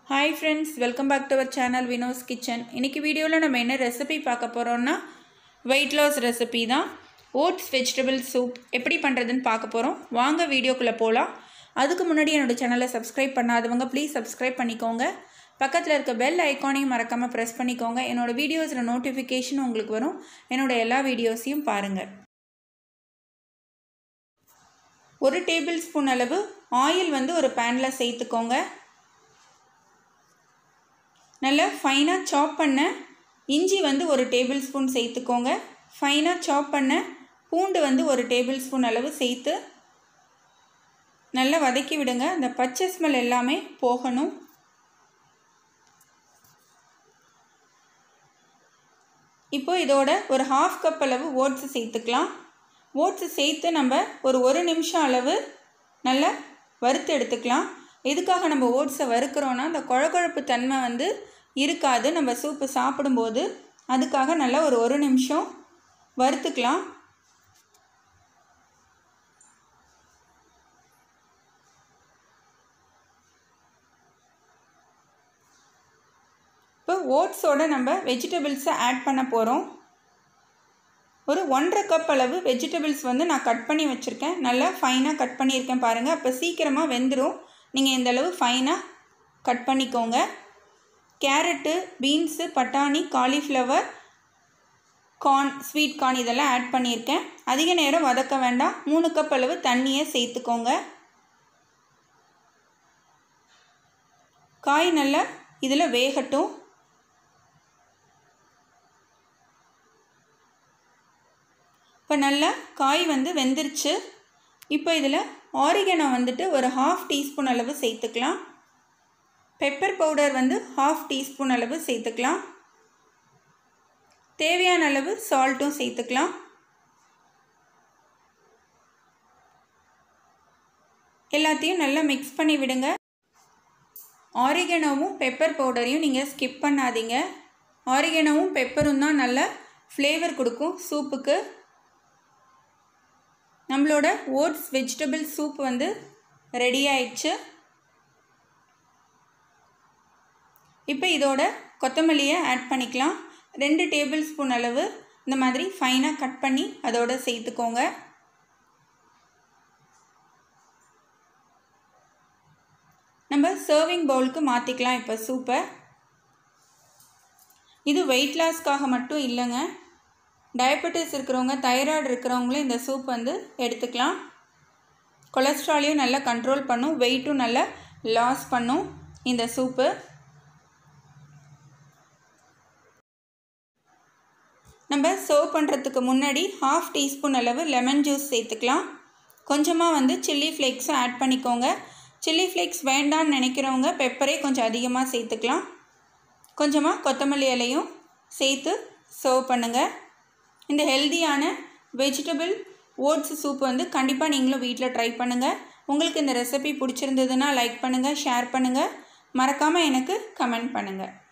hi friends welcome back to our channel Vino's kitchen இன்றைக்கி வீடியோவில் நம்ம என்ன ரெசிபி பார்க்க போகிறோம்னா வெயிட் லாஸ் ரெசிபி தான் ஓட்ஸ் வெஜிடபிள் சூப் எப்படி பண்ணுறதுன்னு பார்க்க போகிறோம் வாங்க வீடியோக்குள்ளே போகலாம் அதுக்கு முன்னாடி என்னோடய சேனலை சப்ஸ்கிரைப் பண்ணாதவங்க ப்ளீஸ் சப்ஸ்கிரைப் பண்ணிக்கோங்க பக்கத்தில் இருக்க பெல் ஐக்கானையும் மறக்காமல் ப்ரெஸ் பண்ணிக்கோங்க என்னோடய வீடியோஸில் நோட்டிஃபிகேஷன் உங்களுக்கு வரும் என்னோடய எல்லா வீடியோஸையும் பாருங்கள் ஒரு டேபிள் ஸ்பூன் அளவு ஆயில் வந்து ஒரு பேனில் சேர்த்துக்கோங்க நல்லா ஃபைனாக சாப் பண்ண இஞ்சி வந்து ஒரு டேபிள் ஸ்பூன் சேர்த்துக்கோங்க ஃபைனாக சாப் பண்ண பூண்டு வந்து ஒரு டேபிள் ஸ்பூன் அளவு சேர்த்து நல்லா வதக்கி விடுங்க அந்த பச்சை ஸ்மெல் எல்லாமே போகணும் இப்போ இதோட ஒரு ஹாஃப் கப் அளவு ஓட்ஸ் சேர்த்துக்கலாம் ஓட்ஸ் சேர்த்து நம்ம ஒரு ஒரு நிமிஷம் அளவு நல்லா வறுத்து எடுத்துக்கலாம் எதுக்காக நம்ம ஓட்ஸை வறுக்கிறோன்னா அந்த குழகுழப்பு தன்மை வந்து இருக்காது நம்ம சூப்பு சாப்பிடும்போது அதுக்காக நல்லா ஒரு ஒரு நிமிஷம் வறுத்துக்கலாம் இப்போ ஓட்ஸோட நம்ம வெஜிடபிள்ஸை ஆட் பண்ண போகிறோம் ஒரு ஒன்றரை கப் அளவு வெஜிடபிள்ஸ் வந்து நான் கட் பண்ணி வச்சுருக்கேன் நல்லா ஃபைனாக கட் பண்ணியிருக்கேன் பாருங்கள் அப்போ சீக்கிரமாக வெந்துடும் நீங்கள் இந்த அளவு ஃபைனாக கட் பண்ணிக்கோங்க கேரட்டு பீன்ஸு பட்டாணி காலிஃப்ளவர் கார்ன் ஸ்வீட் கார்ன் இதெல்லாம் ஆட் பண்ணியிருக்கேன் அதிக நேரம் வதக்க வேண்டாம் மூணு கப் அளவு தண்ணியை சேர்த்துக்கோங்க காய் நல்லா இதில் வேகட்டும் இப்போ நல்லா காய் வந்து வெந்துருச்சு இப்போ இதில் ஆரிகனோ வந்துட்டு ஒரு ஹாஃப் டீஸ்பூன் அளவு சேர்த்துக்கலாம் பெப்பர் பவுடர் வந்து ஹாஃப் டீஸ்பூன் அளவு சேர்த்துக்கலாம் தேவையான அளவு சால்ட்டும் சேர்த்துக்கலாம் எல்லாத்தையும் நல்லா மிக்ஸ் பண்ணி விடுங்க ஆரிகனோவும் பெப்பர் பவுடரையும் நீங்கள் ஸ்கிப் பண்ணாதீங்க ஆரிகனோவும் பெப்பரும் தான் நல்ல ஃப்ளேவர் கொடுக்கும் சூப்புக்கு நம்மளோட ஓட்ஸ் வெஜிடபிள் சூப் வந்து ரெடி ஆயிடுச்சு இப்போ இதோட கொத்தமல்லியை ஆட் பண்ணிக்கலாம் ரெண்டு டேபிள் ஸ்பூன் அளவு இந்த மாதிரி ஃபைனாக கட் பண்ணி அதோட சேர்த்துக்கோங்க நம்ம சர்விங் பவுலுக்கு மாற்றிக்கலாம் இப்போ சூப்பை இது வெயிட் லாஸ்க்காக மட்டும் இல்லைங்க டயபெட்டிஸ் இருக்கிறவங்க தைராய்டு இருக்கிறவங்களும் இந்த சூப் வந்து எடுத்துக்கலாம் கொலஸ்ட்ராலையும் நல்லா கண்ட்ரோல் பண்ணும் வெயிட்டும் நல்லா லாஸ் பண்ணும் இந்த சூப்பு நம்ம சர்வ் பண்ணுறதுக்கு முன்னாடி ஹாஃப் டீஸ்பூன் அளவு லெமன் ஜூஸ் சேர்த்துக்கலாம் கொஞ்சமாக வந்து சில்லி ஃப்ளேக்ஸும் ஆட் பண்ணிக்கோங்க சில்லி ஃப்ளேக்ஸ் வேண்டான்னு நினைக்கிறவங்க பெப்பரே கொஞ்சம் அதிகமாக சேர்த்துக்கலாம் கொஞ்சமாக கொத்தமல்லி இலையும் சேர்த்து சர்வ் பண்ணுங்கள் இந்த ஹெல்தியான வெஜிடபிள் ஓட்ஸ் சூப் வந்து கண்டிப்பாக நீங்களும் வீட்டில் ட்ரை பண்ணுங்கள் உங்களுக்கு இந்த ரெசிபி பிடிச்சிருந்ததுன்னா லைக் பண்ணுங்கள் ஷேர் பண்ணுங்கள் மறக்காமல் எனக்கு கமெண்ட் பண்ணுங்கள்